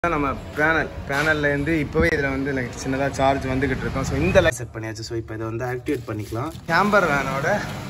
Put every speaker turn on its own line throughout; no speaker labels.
நம்ம பேனல் பேனல்லேருந்து இப்போவே இதில் வந்து லைக் சின்னதாக சார்ஜ் வந்துகிட்டு இருக்கோம் ஸோ இந்த லைட் செட் பண்ணியாச்சு ஸோ இப்போ இதை வந்து ஆக்டிவேட் பண்ணிக்கலாம் கேம்பர் வேனோட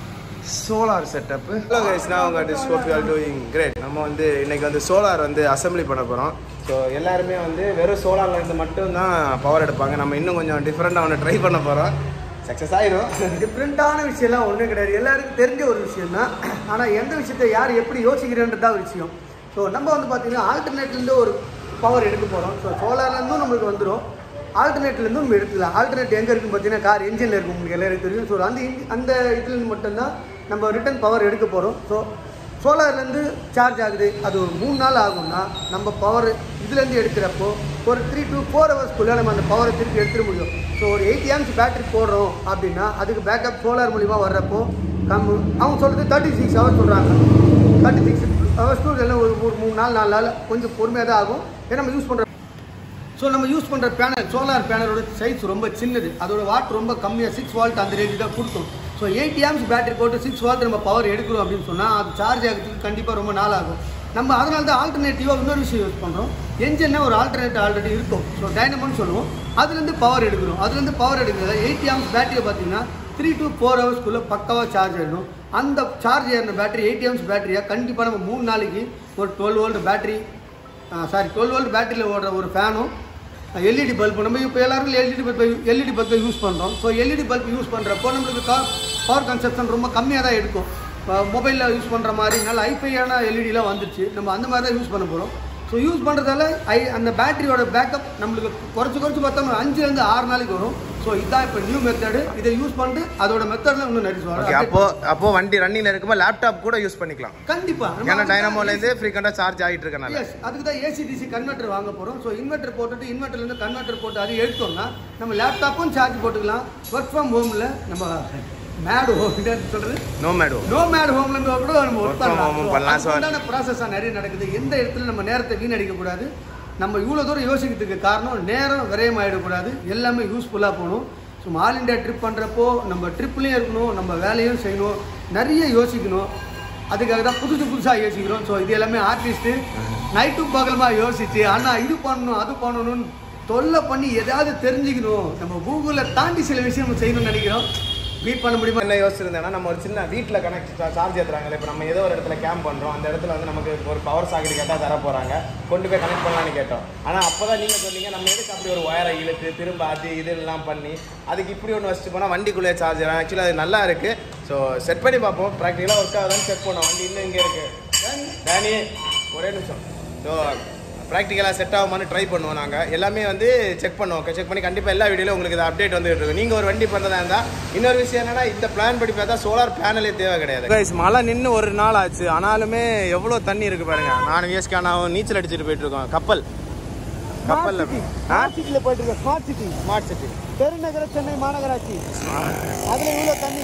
சோலார் செட்டப்பு ஹலோ கைஸ்னா உங்கள் டிஸ் hope you are doing great நம்ம வந்து இன்னைக்கு வந்து சோலார் வந்து அசம்பிளி பண்ண போகிறோம் ஸோ எல்லாருமே வந்து வெறும் சோலார்லேருந்து மட்டும்தான் பவர் எடுப்பாங்க நம்ம இன்னும் கொஞ்சம் டிஃப்ரெண்ட்டாக ஒன்று ட்ரை பண்ண போகிறோம் சக்ஸஸ் ஆயிரும்
டிஃப்ரெண்ட்டான விஷயம்லாம் ஒன்றும் கிடையாது எல்லாருக்கும் தெரிஞ்ச ஒரு விஷயம் தான் ஆனால் எந்த விஷயத்தை யார் எப்படி யோசிக்கிறேன்றது தான் ஒரு விஷயம் ஸோ நம்ம வந்து பார்த்தீங்கன்னா ஆல்டர்னேட்லேருந்து ஒரு பவர் எடுக்க போகிறோம் ஸோ சோலார்லேருந்தும் நம்மளுக்கு வந்துடும் ஆல்டர்னேட்லேருந்தும் நம்ம எடுத்துக்கலாம் ஆல்டர்னேட் எங்கே இருக்குன்னு பார்த்தீங்கன்னா கார் இன்ஜினில் இருக்கும் உங்களுக்கு எல்லாருக்கும் தெரியும் ஸோ அந்த engine- அந்த இதுலேருந்து மட்டும்தான் நம்ம ரிட்டர்ன் பவர் எடுக்க போகிறோம் ஸோ சோலார்லேருந்து சார்ஜ் ஆகுது அது ஒரு மூணு நாள் ஆகும்னா நம்ம பவர் இதுலேருந்து எடுக்கிறப்போ ஒரு த்ரீ to ஃபோர் ஹவர்ஸ்க்குள்ளே நம்ம அந்த பவரை திருப்பி எடுத்துட முடியும் ஸோ ஒரு எயிட் ஏம்ஸ் பேட்டரி போடுறோம் அப்படின்னா அதுக்கு பேக்கப் சோலார் மூலிமா வர்றப்போ கம்மு அவங்க சொல்கிறது தேர்ட்டி சிக்ஸ் ஹவர்ஸ் சொல்கிறாங்க தேர்ட்டி சிக்ஸ் ஹவர்ஸ் டூ எல்லாம் ஒரு ஒரு மூணு நாள் நாலு நாள் கொஞ்சம் பொறுமையாக தான் ஆகும் ஏன்னா நம்ம யூஸ் பண்ணுற ஸோ நம்ம யூஸ் பண்ணுற பேனல் சோலார் பேனலோட சைஸ் ரொம்ப சின்னது அதோட வாட் ரொம்ப கம்மியாக சிக்ஸ் வால்ட் அந்த ரேஞ்சு தான் கொடுக்கும் ஸோ எயிட் ஏம்ஸ் பேட்டரி போட்டு சிக்ஸ் வால்ட் நம்ம பவர் எடுக்கிறோம் அப்படின்னு சொன்னால் அது சார்ஜ் ஆகிறதுக்கு கண்டிப்பாக ரொம்ப நாள் ஆகும் நம்ம அதனால தான் ஆல்டர்னேட்டிவாக இன்னொரு விஷயம் யூஸ் பண்ணுறோம் என்ஜின்னா ஒரு ஆல்டர்னேட் ஆல்ரெடி இருக்கும் ஸோ டைனமோன்னு சொல்லுவோம் அதுலேருந்து பவர் எடுக்கிறோம் அதுலேருந்து பவர் எடுக்கிறது எயிட் ஏம்ஸ் பேட்டரியை பார்த்தீங்கன்னா த்ரீ to ஃபோர் ஹவர்ஸ்க்குள்ளே பக்காவாக சார்ஜ் ஆகிடும் அந்த சார்ஜ் ஏறின பேட்டரி எயிட் ஏம்ஸ் பேட்டரியாக கண்டிப்பாக நம்ம மூணு நாளைக்கு ஒரு twelve volt battery sorry twelve volt பேட்டரியில் ஓடுற ஒரு ஃபேனும் எல்இடி பல்பு நம்ம இப்போ எல்லாரும் எல்இடி பல்பு எல்இடி பல்பை யூஸ் பண்ணுறோம் ஸோ எல்இடி பல்ப் யூஸ் பண்ணுறப்போ நம்மளுக்கு கா பவர் கன்சப்ஷன் ரொம்ப கம்மியாக தான் எடுக்கும் மொபைலில் யூஸ் பண்ணுற மாதிரி நல்ல ஐஃபையான எல்இடிலாம் வந்துருச்சு நம்ம அந்த மாதிரி தான் யூஸ் பண்ண போகிறோம் ஸோ யூஸ் பண்ணுறதால ஐ அந்த பேட்டரியோட பேக்கப் நம்மளுக்கு குறைச்சி குறைச்சி பார்த்தோம்னா அஞ்சுலேருந்து ஆறு நாளைக்கு வரும் ஸோ இதுதான் இப்போ நியூ மெத்தடு இதை யூஸ் பண்ணிட்டு அதோட மெத்தடில் இன்னும் நிறைய
ஓகே
சொல்லுவாங்க
அப்போ அப்போ வண்டி ரன்னிங்ல இருக்கும்போது லேப்டாப் கூட யூஸ் பண்ணிக்கலாம்
கண்டிப்பாக
ஏன்னா டைனமோலேருந்து ஃப்ரீக்வெண்ட்டாக சார்ஜ் ஆகிட்டு இருக்கனால
எஸ் அதுக்கு தான் ஏசிடிசி கன்வெர்ட்டர் வாங்க போகிறோம் ஸோ இன்வெர்ட்டர் போட்டுட்டு இன்வெர்ட்டர்லேருந்து கன்வெர்ட்டர் போட்டு அது எடுத்தோம்னா நம்ம லேப்டாப்பும் சார்ஜ் போட்டுக்கலாம் ஒர்க் ஃப்ரம் ஹோமில் நம்ம மேடு ஹோம் சொல்கிறது
நோ மேடோ
நோ மேட் ஹோம்லேருந்து கூட நம்ம
Work
ஒர்க்
from home பண்ணலாம். So-
பண்ணலாம் ப்ராசஸாக நிறைய நடக்குது எந்த இடத்துல நம்ம நேரத்தை வீணடிக்கக்கூடாது நம்ம இவ்வளோ தூரம் யோசிக்கிறதுக்கு காரணம் நேரம் விரயம் ஆகிடக்கூடாது எல்லாமே யூஸ்ஃபுல்லாக போகணும் ஸோ ஆல் இண்டியா ட்ரிப் பண்ணுறப்போ நம்ம ட்ரிப்லேயும் இருக்கணும் நம்ம வேலையும் செய்யணும் நிறைய யோசிக்கணும் அதுக்காக தான் புதுசு புதுசாக யோசிக்கிறோம் ஸோ இது எல்லாமே ஆர்டிஸ்ட்டு நைட்டும் பகலமாக யோசிச்சு அண்ணா இது பண்ணணும் அது பண்ணணும்னு தொல்லை பண்ணி எதாவது தெரிஞ்சுக்கணும் நம்ம கூகுளில் தாண்டி சில விஷயம் நம்ம செய்யணும்னு நினைக்கிறோம் மீட் பண்ண முடியுமா
என்ன யோசிச்சிருந்தேன்னா நம்ம ஒரு சின்ன வீட்டில் கனெக்ட் சார்ஜ் ஏற்றுறாங்களே இப்போ நம்ம ஏதோ ஒரு இடத்துல கேம்ப் பண்ணுறோம் அந்த இடத்துல வந்து நமக்கு ஒரு பவர் சாக்கெட் கேட்டால் தர போகிறாங்க கொண்டு போய் கனெக்ட் பண்ணலான்னு கேட்டோம் ஆனால் அப்போ தான் நீங்கள் சொன்னீங்க நம்ம எதுக்கு அப்படி ஒரு ஒயரை இழுத்து திரும்ப அது இது எல்லாம் பண்ணி அதுக்கு இப்படி ஒன்று வச்சுட்டு போனால் வண்டிக்குள்ளே சார்ஜ் ஆக்சுவலாக அது நல்லா இருக்குது ஸோ செட் பண்ணி பார்ப்போம் ப்ராக்டிக்கலாக ஒர்க் ஆகுதான்னு செக் பண்ணோம் வண்டி இன்னும் இங்கே இருக்குது டேனி ஒரே நிமிஷம் ஸோ ப்ராக்டிக்கலாக செட் ஆகுமான்னு ட்ரை பண்ணுவோம் நாங்கள் எல்லாமே வந்து செக் பண்ணுவோம் செக் பண்ணி கண்டிப்பாக எல்லா வீடியோலையும் உங்களுக்கு இது அப்டேட் வந்துட்டு இருக்கும் நீங்கள் ஒரு வண்டி பண்ணுறதா இருந்தால் இன்னொரு விஷயம் என்னன்னா இந்த பிளான் படி பார்த்தா சோலார் பேனலே தேவை கிடையாது கைஸ் மழை நின்று ஒரு நாள் ஆச்சு ஆனாலுமே எவ்வளோ தண்ணி இருக்கு பாருங்க நானும் விஎஸ்கானாவும் நீச்சல் அடிச்சுட்டு போயிட்டு இருக்கோம் கப்பல் கப்பலில்
ஸ்மார்ட் சிட்டியில் போயிட்டு இருக்கோம் ஸ்மார்ட் சிட்டி
ஸ்மார்ட் சிட்டி
பெருநகர சென்னை மாநகராட்சி அதில் இவ்வளோ தண்ணி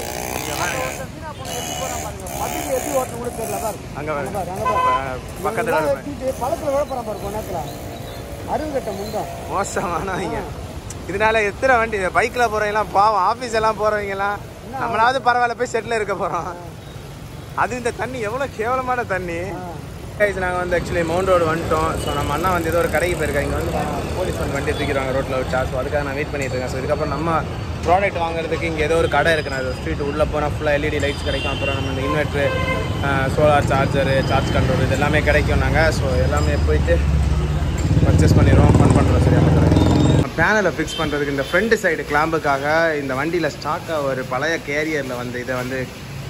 பக்கத்தில் எப்படி ஓட்டணும் கூட தெரியல பாரு
அங்கே
அங்க பாரு, அங்க பாரு.
பக்கத்தில்
இவங்கெல்லாம் வெட்டிட்டு பழத்தில் விட போகிறான் பாரு கொண்டாத்துல அருங்கட்ட முண்டம்
மோசமானவங்க இதனால எத்தனை வண்டி பைக்கில் போகிறவங்கலாம் பாவம் ஆஃபீஸ் எல்லாம் போகிறவங்கலாம் நம்மளாவது பரவாயில்ல போய் செட்டில் இருக்க போகிறோம் அது இந்த தண்ணி எவ்வளோ கேவலமான தண்ணி கைஸ் நாங்கள் வந்து ஆக்சுவலி மவுண்ட் ரோடு வந்துட்டோம் ஸோ நம்ம அண்ணா வந்து ஏதோ ஒரு கடைக்கு போயிருக்காங்க இங்கே வந்து போலீஸ் வந்து வண்டி தூக்கிடுவாங்க ரோட்டில் விட்டா ஸோ அதுக்காக நான் வெயிட் பண்ணிட்டு இருக்கேன் ஸோ இதுக்கப்புறம் நம்ம ப்ராடக்ட் வாங்குறதுக்கு இங்கே ஏதோ ஒரு கடை இருக்கு நான் ஸ்ட்ரீட் உள்ளே போனால் ஃபுல்லாக எல்இடி லைட்ஸ் கிடைக்கும் அப்புறம் நம்ம இந்த inverter solar charger charge control இது எல்லாமே கிடைக்கும் நாங்கள் ஸோ எல்லாமே போயிட்டு பர்ச்சேஸ் பண்ணிடுவோம் ஃபன் பண்ணுறோம் சரியா பேனலை ஃபிக்ஸ் பண்ணுறதுக்கு இந்த ஃப்ரண்ட் சைடு கிளாம்புக்காக இந்த வண்டியில் ஸ்டாக்காக ஒரு பழைய கேரியரில் வந்து இதை வந்து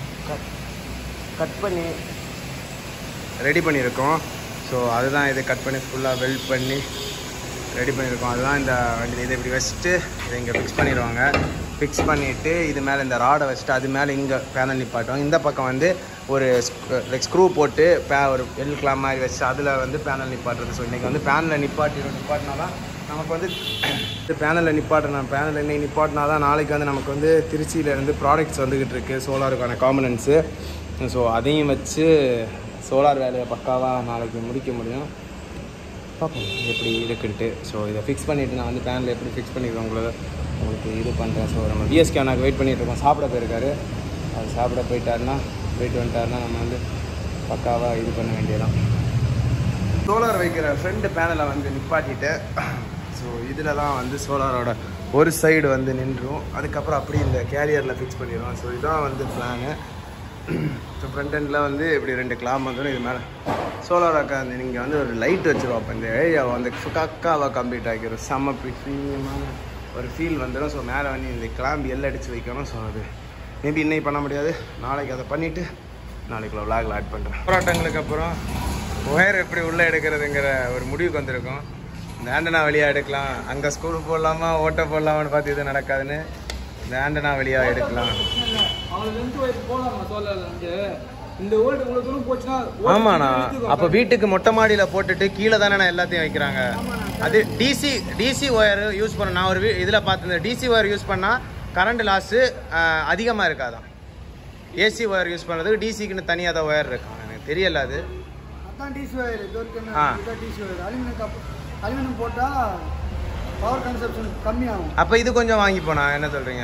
கட் பண்ணி ரெடி பண்ணியிருக்கோம் ஸோ அதுதான் இதை கட் பண்ணி ஃபுல்லாக வெல்ட் பண்ணி ரெடி பண்ணியிருக்கோம் அதுதான் இந்த வண்டியில் இதை இப்படி வச்சுட்டு இதை இங்கே ஃபிக்ஸ் பண்ணிடுவாங்க ஃபிக்ஸ் பண்ணிவிட்டு இது மேலே இந்த ராடை வச்சுட்டு அது மேலே இங்கே பேனல் நிப்பாட்டுவாங்க இந்த பக்கம் வந்து ஒரு லைக் ஸ்க்ரூ போட்டு பே ஒரு எல் கிளாம் மாதிரி வச்சு அதில் வந்து பேனல் நிப்பாட்டுறது ஸோ இன்றைக்கி வந்து பேனலில் நிப்பாட்டிடும் நிப்பாட்டினா தான் நமக்கு வந்து இந்த பேனலில் நிப்பாட்டணும் பேனல் இன்னைக்கு நிப்பாட்டினா தான் நாளைக்கு வந்து நமக்கு வந்து திருச்சியிலேருந்து ப்ராடக்ட்ஸ் வந்துக்கிட்டு இருக்குது சோலாருக்கான காம்பனன்ஸு ஸோ அதையும் வச்சு சோலார் வேலையை பக்காவாக நாளைக்கு முடிக்க முடியும் பார்ப்போம் எப்படி இருக்குன்ட்டு ஸோ இதை ஃபிக்ஸ் பண்ணிவிட்டு நான் வந்து பேனில் எப்படி ஃபிக்ஸ் பண்ணிடுவேன் உங்களை உங்களுக்கு இது பண்ணுறேன் ஸோ நம்ம பிஎஸ்கே அண்ணாக்கு வெயிட் பண்ணிட்டு இருக்கோம் சாப்பிட போயிருக்காரு அது சாப்பிட போயிட்டாருன்னா போயிட்டு வந்துட்டாருன்னா நம்ம வந்து பக்காவாக இது பண்ண வேண்டியதான் சோலார் வைக்கிற ஃப்ரண்ட் பேனலை வந்து நிப்பாட்டிட்டு ஸோ இதில் தான் வந்து சோலாரோட ஒரு சைடு வந்து நின்றும் அதுக்கப்புறம் அப்படி இந்த கேரியரில் ஃபிக்ஸ் பண்ணிடுவோம் ஸோ இதுதான் வந்து பிளானு ஸோ ஃப்ரண்ட் எண்டில் வந்து இப்படி ரெண்டு கிளாம் வந்துடும் இது மேலே சோலார் உட்காந்து நீங்கள் வந்து ஒரு லைட் வச்சுருவோம் அப்போ இந்த ஏரியாவை வந்து கக்காவாக கம்ப்ளீட் ஆக்கிடும் செம்ம ப்ரீமியமான ஒரு ஃபீல் வந்துடும் ஸோ மேலே வந்து இந்த கிளாம்பு எல்லாம் அடித்து வைக்கணும் ஸோ அது மேபி இன்னைக்கு பண்ண முடியாது நாளைக்கு அதை பண்ணிவிட்டு நாளைக்குள்ள விளாகில் ஆட் பண்ணுறேன் போராட்டங்களுக்கு அப்புறம் ஒயர் எப்படி உள்ளே எடுக்கிறதுங்கிற ஒரு முடிவுக்கு வந்திருக்கோம் இந்த ஆண்டனா வழியாக எடுக்கலாம் அங்கே ஸ்கூல் போடலாமா ஓட்ட போடலாமான்னு பார்த்து இது நடக்காதுன்னு இந்த ஆண்டனா வழியாக எடுக்கலாம்
அவங்களுக்கு லென்த் வயசு போகலாமா சோலார்ல இருந்து இந்த ஓல்டு இவ்வளவு தூரம் போச்சுன்னா
ஆமாண்ணா அப்போ வீட்டுக்கு மொட்டை மாடியில் போட்டுட்டு கீழே தானே எல்லாத்தையும் வைக்கிறாங்க அது டிசி டிசி ஒயர் யூஸ் பண்ண நான் ஒரு வீ இதில் பார்த்துருந்தேன் டிசி ஒயர் யூஸ் பண்ணால் கரண்ட் லாஸு அதிகமாக இருக்காதான் ஏசி ஒயர் யூஸ் பண்ணுறதுக்கு டிசிக்குன்னு தனியாக தான் ஒயர் இருக்கும் எனக்கு தெரியல அது
அதான் டிசி ஒயர் இது வரைக்கும்
ஆ.
இதுதான் DC wire aluminium cup aluminium போட்டால் பவர் கன்சப்ஷன் கம்மியாகும்
அப்போ இது கொஞ்சம் வாங்கி போனா என்ன சொல்கிறீங்க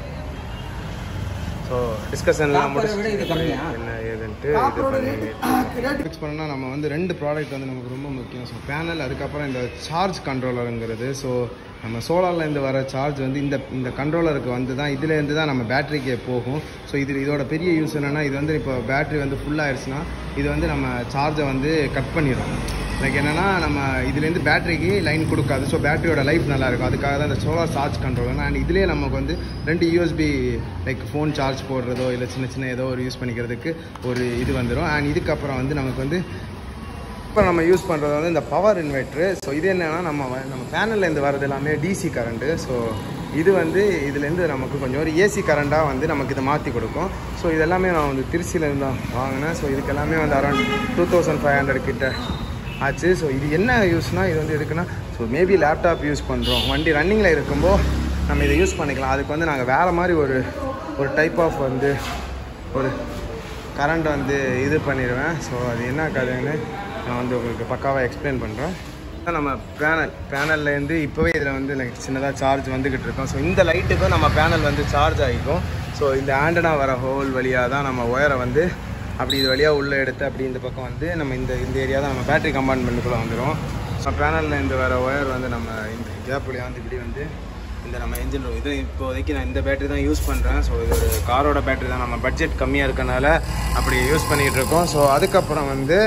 ஸோ டிஸ்கஷன்லாம் முடிச்சு என்ன ஏதுன்ட்டு இது
காப்பரோட
பண்ணி
ரேட்டு ரேட்டு
ஃபிக்ஸ் பண்ணால் நம்ம வந்து ரெண்டு ப்ராடக்ட் வந்து நமக்கு ரொம்ப முக்கியம் ஸோ பேனல் அதுக்கப்புறம் இந்த சார்ஜ் கண்ட்ரோலருங்கிறது ஸோ நம்ம சோலார்லேருந்து வர சார்ஜ் வந்து இந்த இந்த கண்ட்ரோலருக்கு வந்து தான் இதுலேருந்து தான் நம்ம பேட்டரிக்கு போகும் ஸோ இது இதோட பெரிய யூஸ் என்னென்னா இது வந்து இப்போ பேட்டரி வந்து ஃபுல்லாகிடுச்சுன்னா இது வந்து நம்ம சார்ஜை வந்து கட் பண்ணிடும் லைக் என்னென்னா நம்ம இதுலேருந்து பேட்டரிக்கு லைன் கொடுக்காது ஸோ பேட்டரியோட லைஃப் நல்லா இருக்கும் அதுக்காக தான் இந்த சோலார் சார்ஜ் கண்ட்ரோலர் அண்ட் இதுலேயே நமக்கு வந்து ரெண்டு யூஎஸ்பி லைக் ஃபோன் சார்ஜ் போடுறதோ இல்லை சின்ன சின்ன ஏதோ ஒரு யூஸ் பண்ணிக்கிறதுக்கு ஒரு இது வந்துடும் அண்ட் இதுக்கப்புறம் வந்து நமக்கு வந்து இப்போ நம்ம யூஸ் பண்ணுறது வந்து இந்த பவர் இன்வெர்ட்ரு ஸோ இது என்னென்னா நம்ம வ- நம்ம பேனல்லேருந்து வர்றது எல்லாமே டிசி கரண்ட்டு ஸோ இது வந்து இதுலேருந்து நமக்கு கொஞ்சம் ஒரு ஏசி கரண்ட்டாக வந்து நமக்கு இதை மாற்றி கொடுக்கும் ஸோ இதெல்லாமே நான் வந்து திருச்சியிலேருந்து தான் வாங்கினேன் ஸோ இதுக்கு எல்லாமே வந்து around two thousand five hundred கிட்ட ஆச்சு ஸோ இது என்ன யூஸ்னால் இது வந்து எதுக்குன்னா ஸோ மேபி லேப்டாப் யூஸ் பண்ணுறோம் வண்டி ரன்னிங்கில் இருக்கும்போது நம்ம இதை யூஸ் பண்ணிக்கலாம் அதுக்கு வந்து நாங்கள் வேறு மாதிரி ஒரு ஒரு டைப் ஆஃப் வந்து ஒரு கரண்ட் வந்து இது பண்ணிடுவேன் ஸோ அது என்ன கதைன்னு நான் வந்து உங்களுக்கு பக்காவாக எக்ஸ்பிளைன் பண்ணுறேன் நம்ம பேனல் பேனல்லேருந்து இப்போவே இதில் வந்து லைக் சின்னதாக சார்ஜ் வந்துக்கிட்டு இருக்கோம் ஸோ இந்த லைட்டுக்கும் நம்ம பேனல் வந்து சார்ஜ் ஆகிக்கும் ஸோ இந்த ஆண்டனா வர ஹோல் வழியாக தான் நம்ம ஒயரை வந்து அப்படி இது வழியாக உள்ளே எடுத்து அப்படி இந்த பக்கம் வந்து நம்ம இந்த இந்த ஏரியா தான் நம்ம பேட்டரி கம்பார்ட்மெண்ட்டுக்குள்ளே வந்துடும் ஸோ பேனலில் இந்த வர ஒயர் வந்து நம்ம இந்த கேப் வழியாக வந்து இப்படி வந்து இந்த நம்ம என்ஜின் இது இப்போதைக்கு நான் இந்த பேட்டரி தான் யூஸ் பண்ணுறேன் ஸோ இது ஒரு காரோட பேட்டரி தான் நம்ம பட்ஜெட் கம்மியாக இருக்கனால அப்படி யூஸ் பண்ணிகிட்டு இருக்கோம் ஸோ அதுக்கப்புறம் வந்து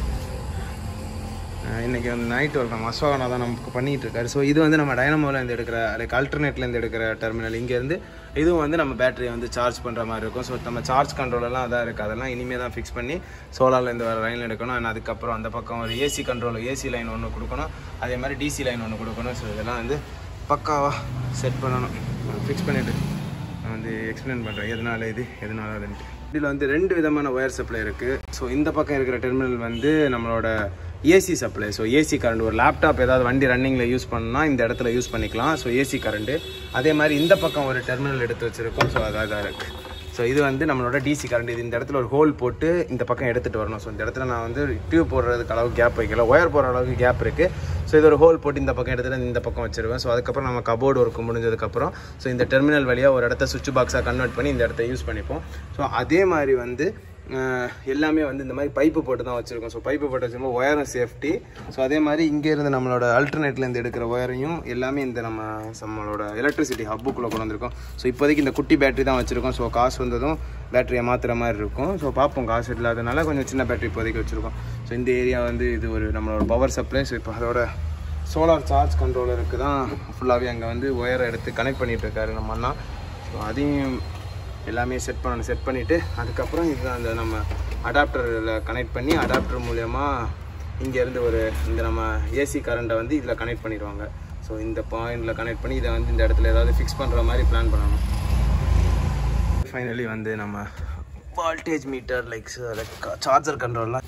அஹ், இன்னைக்கு வந்து நைட் ஒர்க் நம்ம அஸ்வாகனா தான் நமக்கு பண்ணிகிட்டு இருக்காரு ஸோ இது வந்து நம்ம டைனமோலேருந்து எடுக்கிற லைக் அல்டர்னேட்லேருந்து எடுக்கிற டெர்மினல் இங்கேருந்து இதுவும் வந்து நம்ம பேட்டரியை வந்து சார்ஜ் பண்ணுற மாதிரி இருக்கும் ஸோ நம்ம சார்ஜ் கண்ட்ரோலெல்லாம் அதான் இருக்குது அதெல்லாம் இனிமேல் தான் ஃபிக்ஸ் பண்ணி சோலார்லேருந்து வர லைன் எடுக்கணும் and அதுக்கப்புறம் அந்த பக்கம் ஒரு ஏசி கண்ட்ரோல் ஏசி லைன் ஒன்று கொடுக்கணும் அதே மாதிரி டிசி லைன் ஒன்று கொடுக்கணும் ஸோ இதெல்லாம் வந்து பக்காவாக செட் பண்ணணும் ஃபிக்ஸ் பண்ணிவிட்டு நான் வந்து எக்ஸ்பிளைன் பண்ணுறேன் எதனால இது எதனால அதுன்ட்டு இதில் வந்து ரெண்டு விதமான ஒயர் சப்ளை இருக்குது ஸோ இந்த பக்கம் இருக்கிற டெர்மினல் வந்து நம்மளோட AC supply so AC current ஒரு லேப்டாப் ஏதாவது வண்டி ரன்னிங்கில் யூஸ் பண்ணால் இந்த இடத்துல யூஸ் பண்ணிக்கலாம் ஸோ ஏசி கரண்ட்டு அதே மாதிரி இந்த பக்கம் ஒரு டெர்மினல் எடுத்து வச்சுருக்கோம் ஸோ அதாக தான் இருக்குது ஸோ இது வந்து நம்மளோட டிசி கரண்ட் இது இந்த இடத்துல ஒரு ஹோல் போட்டு இந்த பக்கம் எடுத்துகிட்டு வரணும் ஸோ இந்த இடத்துல நான் வந்து டியூப் போடுறதுக்கு அளவுக்கு கேப் வைக்கல ஒயர் போடுற அளவுக்கு கேப் இருக்குது ஸோ இது ஒரு ஹோல் போட்டு இந்த பக்கம் எடுத்துகிட்டு இந்த பக்கம் வச்சிருவேன் ஸோ அதுக்கப்புறம் நம்ம கபோர்டு ஒர்க் முடிஞ்சதுக்கப்புறம் ஸோ இந்த டெர்மினல் வழியாக ஒரு இடத்த சுவிட்ச் பாக்ஸாக கன்வெர்ட் பண்ணி இந்த இடத்த யூஸ் பண்ணிப்போம் ஸோ அதே மாதிரி வந்து அஹ், எல்லாமே வந்து இந்த மாதிரி பைப்பு போட்டு தான் வச்சுருக்கோம் ஸோ பைப்பு போட்டு வச்சுருக்கோம் ஒயரும் சேஃப்டி ஸோ அதே மாதிரி இங்கேருந்து நம்மளோட அல்டர்னேட்லேருந்து எடுக்கிற ஒயரையும் எல்லாமே இந்த நம்ம நம்மளோட எலக்ட்ரிசிட்டி ஹப்புக்குள்ளே கொண்டு வந்திருக்கோம் ஸோ இப்போதைக்கு இந்த குட்டி பேட்டரி தான் வச்சுருக்கோம் ஸோ காசு வந்ததும் பேட்டரியை மாற்றுற மாதிரி இருக்கும் ஸோ பார்ப்போம் காசு இல்லாதனால கொஞ்சம் சின்ன பேட்டரி இப்போதைக்கு வச்சுருக்கோம் ஸோ இந்த ஏரியா வந்து இது ஒரு நம்மளோட பவர் சப்ளை ஸோ இப்போ அதோட சோலார் சார்ஜ் கண்ட்ரோலருக்கு தான் ஃபுல்லாகவே அங்கே வந்து ஒயரை எடுத்து கனெக்ட் பண்ணிட்டு இருக்காரு நம்ம அண்ணா ஸோ அதையும் எல்லாமே செட் பண்ணணும் செட் பண்ணிவிட்டு அதுக்கப்புறம் இது அந்த நம்ம அடாப்டரில் கனெக்ட் பண்ணி அடாப்டர் மூலயமா இங்கேருந்து ஒரு இந்த நம்ம ஏசி கரண்ட்டை வந்து இதில் கனெக்ட் பண்ணிடுவாங்க ஸோ இந்த பாயிண்டில் கனெக்ட் பண்ணி இதை வந்து இந்த இடத்துல ஏதாவது ஃபிக்ஸ் பண்ணுற மாதிரி பிளான் பண்ணணும் ஃபைனலி வந்து நம்ம voltage meter like like charger கண்ட்ரோல்லாம்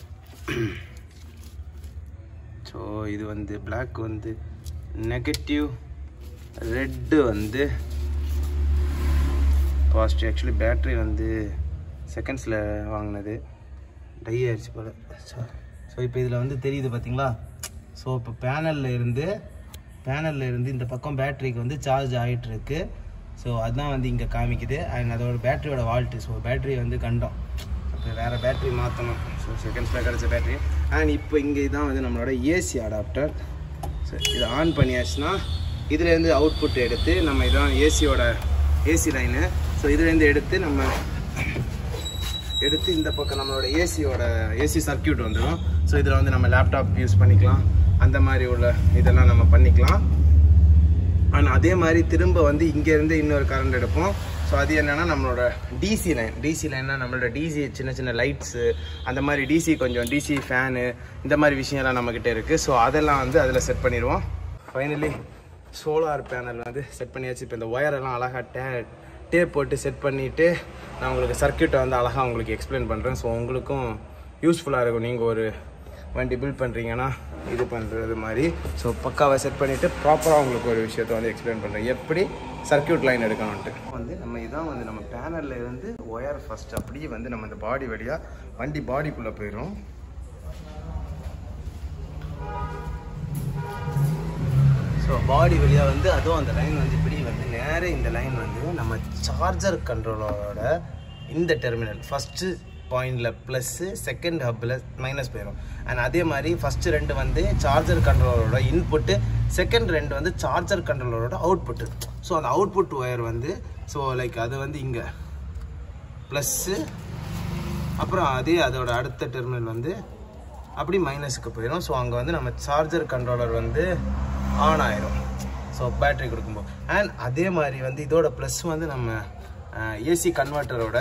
ஸோ இது வந்து Black வந்து நெகட்டிவ் ரெட்டு வந்து பாசிட்டிவ் ஆக்சுவலி பேட்ரி வந்து செகண்ட்ஸில் வாங்கினது டை ஆயிடுச்சு போல் ஸோ இப்போ இதில் வந்து தெரியுது பார்த்தீங்களா ஸோ இப்போ பேனலில் இருந்து பேனலில் இருந்து இந்த பக்கம் பேட்டரிக்கு வந்து சார்ஜ் ஆகிட்டு இருக்கு ஸோ அதுதான் வந்து இங்கே காமிக்குது அண்ட் அதோட பேட்டரியோட வால்ட்டு ஸோ பேட்டரி வந்து கண்டோம் அப்போ வேறு பேட்டரி மாற்றணும் ஸோ செகண்ட்ஸில் கிடச்ச பேட்டரி அண்ட் இப்போ இங்கே தான் வந்து நம்மளோட ஏசி அடாப்டர் ஸோ இதை ஆன் பண்ணியாச்சுன்னா இதுலேருந்து அவுட்புட் எடுத்து நம்ம இதான் ஏசியோட ஏசி லைனு ஸோ இதுலேருந்து எடுத்து நம்ம எடுத்து இந்த பக்கம் நம்மளோட ஏசியோட ஏசி சர்க்கியூட் வந்துடும் ஸோ இதில் வந்து நம்ம லேப்டாப் யூஸ் பண்ணிக்கலாம் அந்த மாதிரி உள்ள இதெல்லாம் நம்ம பண்ணிக்கலாம் ஆனால் அதே மாதிரி திரும்ப வந்து இங்கேருந்து இன்னொரு கரண்ட் எடுப்போம் ஸோ அது என்னென்னா நம்மளோட டிசி லைன் டிசி லைன்னா நம்மளோட டிசி சின்ன சின்ன லைட்ஸு அந்த மாதிரி டிசி கொஞ்சம் டிசி ஃபேனு இந்த மாதிரி விஷயம்லாம் நம்மக்கிட்ட இருக்குது ஸோ அதெல்லாம் வந்து அதில் செட் பண்ணிடுவோம் ஃபைனலி சோலார் பேனல் வந்து செட் பண்ணியாச்சு இப்போ இந்த ஒயரெல்லாம் அழகாக டே டேப் போட்டு செட் பண்ணிவிட்டு நான் உங்களுக்கு சர்க்கியூட்டை வந்து அழகாக உங்களுக்கு எக்ஸ்பிளைன் பண்ணுறேன் ஸோ உங்களுக்கும் யூஸ்ஃபுல்லாக இருக்கும் நீங்கள் ஒரு வண்டி பில்ட் பண்ணுறீங்கன்னா இது பண்ணுறது மாதிரி ஸோ பக்காவை செட் பண்ணிவிட்டு ப்ராப்பராக உங்களுக்கு ஒரு விஷயத்தை வந்து எக்ஸ்பிளைன் பண்ணுறேன் எப்படி சர்க்கியூட் லைன் எடுக்கணும்ட்டு வந்து நம்ம இதான் வந்து நம்ம பேனலில் இருந்து ஒயர் ஃபஸ்ட் அப்படியே வந்து நம்ம இந்த பாடி வழியாக வண்டி பாடிக்குள்ளே போயிடும் ஸோ பாடி வழியாக வந்து அதுவும் அந்த லைன் வந்து இப்படி வந்து நேரே இந்த லைன் வந்து நம்ம சார்ஜர் கண்ட்ரோலரோட இந்த டெர்மினல் ஃபஸ்ட்டு பாயிண்டில் ப்ளஸ்ஸு செகண்ட் ஹப்பில் மைனஸ் போயிடும் அண்ட் அதே மாதிரி ஃபஸ்ட்டு ரெண்டு வந்து சார்ஜர் கண்ட்ரோலரோட இன்புட்டு செகண்ட் ரெண்டு வந்து சார்ஜர் கண்ட்ரோலரோட அவுட்புட்டு ஸோ அந்த அவுட்புட் ஒயர் வந்து ஸோ லைக் அது வந்து இங்கே ப்ளஸ்ஸு அப்புறம் அதே அதோட அடுத்த டெர்மினல் வந்து அப்படி மைனஸுக்கு போயிடும் ஸோ அங்கே வந்து நம்ம சார்ஜர் கண்ட்ரோலர் வந்து ஆன் ஆயிரும் ஸோ பேட்டரி கொடுக்கும்போது அண்ட் அதே மாதிரி வந்து இதோட ப்ளஸ் வந்து நம்ம ஏசி கன்வெர்ட்டரோட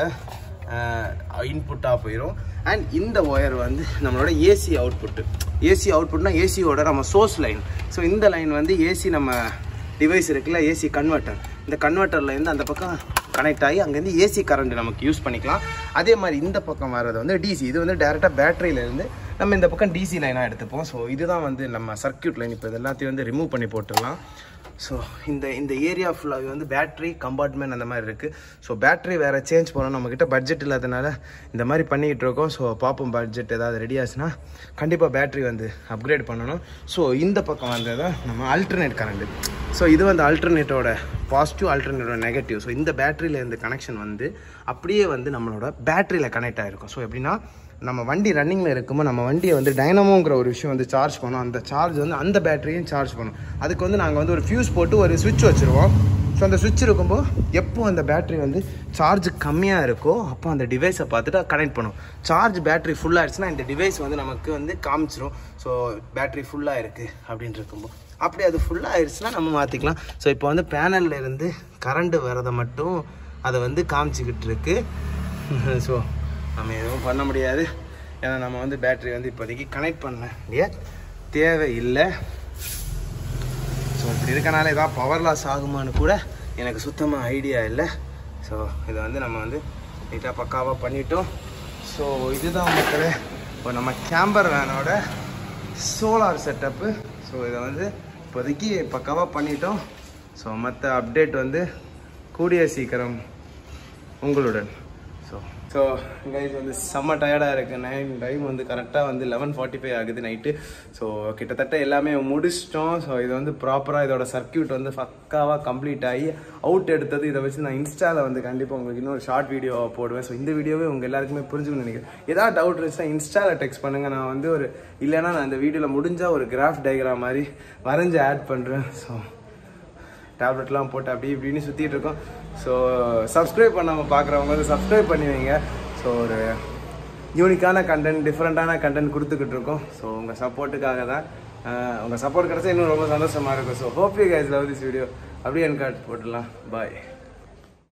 இன்புட்டாக போயிடும் அண்ட் இந்த ஒயர் வந்து நம்மளோட ஏசி அவுட்புட்டு ஏசி அவுட்புட்னா ஏசியோட நம்ம சோர்ஸ் லைன் ஸோ இந்த லைன் வந்து ஏசி நம்ம டிவைஸ் இருக்குல்ல ஏசி கன்வெர்ட்டர் இந்த கன்வெர்ட்டர்லேருந்து அந்த பக்கம் கனெக்ட் ஆகி அங்கேருந்து ஏசி கரண்ட் நமக்கு யூஸ் பண்ணிக்கலாம் அதே மாதிரி இந்த பக்கம் வர்றது வந்து டிசி இது வந்து டேரெக்டாக பேட்டரியிலேருந்து நம்ம இந்த பக்கம் டிசி லைனாக எடுத்துப்போம் ஸோ இதுதான் வந்து நம்ம சர்க்கியூட் லைன் இப்போ இது எல்லாத்தையும் வந்து ரிமூவ் பண்ணி போட்டுடலாம் ஸோ இந்த இந்த ஏரியா ஃபுல்லாகவே வந்து பேட்டரி கம்பார்ட்மெண்ட் அந்த மாதிரி இருக்குது ஸோ பேட்டரி வேறு சேஞ்ச் பண்ணணும் நம்மக்கிட்ட பட்ஜெட் இல்லாதனால இந்த மாதிரி பண்ணிக்கிட்டு இருக்கோம் ஸோ பார்ப்போம் பட்ஜெட் ஏதாவது ரெடி ஆச்சுன்னா கண்டிப்பாக பேட்டரி வந்து அப்கிரேட் பண்ணணும் ஸோ இந்த பக்கம் வந்ததான் நம்ம அல்டர்னேட் கரண்ட் ஸோ இது வந்து அல்டர்னேட்டோட பாசிட்டிவ் அல்டர்னேட்டோட நெகட்டிவ் ஸோ இந்த பேட்டரியில் இருந்து கனெக்ஷன் வந்து அப்படியே வந்து நம்மளோட பேட்டரியில் கனெக்ட் ஆகிருக்கும் ஸோ எப்படின்னா நம்ம வண்டி ரன்னிங்கில் இருக்கும்போது நம்ம வண்டியை வந்து டைனமோங்கிற ஒரு விஷயம் வந்து சார்ஜ் பண்ணோம் அந்த சார்ஜ் வந்து அந்த பேட்டரியும் சார்ஜ் பண்ணும் அதுக்கு வந்து நாங்கள் வந்து ஒரு ஃபியூஸ் போட்டு ஒரு சுவிட்ச் வச்சுருவோம் ஸோ அந்த சுவிட்ச் இருக்கும்போது எப்போ அந்த பேட்டரி வந்து சார்ஜ் கம்மியாக இருக்கோ அப்போ அந்த டிவைஸை பார்த்துட்டு கனெக்ட் பண்ணும் சார்ஜ் பேட்டரி ஃபுல்லாகிடுச்சுன்னா இந்த டிவைஸ் வந்து நமக்கு வந்து காமிச்சிரும் ஸோ பேட்டரி ஃபுல்லாக இருக்குது அப்படின்னு இருக்கும்போது அப்படி அது ஃபுல்லாக ஆயிடுச்சுன்னா நம்ம மாற்றிக்கலாம் ஸோ இப்போ வந்து பேனல்ல இருந்து கரண்ட் வரதை மட்டும் அதை வந்து காமிச்சிக்கிட்டு இருக்கு ஸோ நம்ம எதுவும் பண்ண முடியாது ஏன்னா நம்ம வந்து பேட்டரி வந்து இப்போதைக்கு கனெக்ட் பண்ண இல்லையா தேவை இல்லை ஸோ இப்படி இருக்கனால ஏதாவது பவர் லாஸ் ஆகுமான்னு கூட எனக்கு சுத்தமாக ஐடியா இல்லை ஸோ இதை வந்து நம்ம வந்து நீட்டாக பக்காவாக பண்ணிட்டோம் ஸோ இதுதான் மக்களே இப்போ நம்ம கேம்பர் வேனோட சோலார் செட்டப்பு ஸோ இதை வந்து இப்போதைக்கு பக்காவாக பண்ணிட்டோம் ஸோ மற்ற அப்டேட் வந்து கூடிய சீக்கிரம் உங்களுடன் ஸோ ஸோ கைஸ் வந்து செம்ம டயர்டாக இருக்குது நைன் டைம் வந்து கரெக்டாக வந்து லெவன் ஃபார்ட்டி ஃபைவ் ஆகுது நைட்டு ஸோ கிட்டத்தட்ட எல்லாமே முடிச்சிட்டோம் ஸோ இது வந்து ப்ராப்பராக இதோட சர்க்கியூட் வந்து பக்காவாக கம்ப்ளீட் ஆகி அவுட் எடுத்தது இதை வச்சு நான் இன்ஸ்டாவில் வந்து கண்டிப்பாக உங்களுக்கு இன்னொரு ஷார்ட் வீடியோ போடுவேன் ஸோ இந்த வீடியோவே உங்கள் எல்லாருக்குமே புரிஞ்சுக்கணும்னு நினைக்கிறேன் ஏதாவது டவுட் இருந்துச்சுன்னா இன்ஸ்டாவில் டெக்ஸ்ட் பண்ணுங்கள் நான் வந்து ஒரு இல்லைன்னா நான் இந்த வீடியோவில் முடிஞ்சால் ஒரு கிராஃப் டயக்ராம் மாதிரி வரைஞ்சி ஆட் பண்ணுறேன் ஸோ டேப்லெட்லாம் போட்டு அப்படி இப்படின்னு சுற்றிட்டு இருக்கோம் ஸோ சப்ஸ்கிரைப் பண்ணாமல் பார்க்குறவங்க வந்து சப்ஸ்கிரைப் பண்ணி வைங்க ஸோ ஒரு யூனிக்கான கண்டென்ட் டிஃப்ரெண்ட்டான கண்டென்ட் கொடுத்துக்கிட்டு இருக்கோம் ஸோ உங்கள் சப்போர்ட்டுக்காக தான் அஹ் உங்கள் சப்போர்ட் கிடச்சா இன்னும் ரொம்ப சந்தோஷமாக இருக்கும் so hope you guys love this video அப்படியே என் கார்டு போட்டுடலாம் பாய்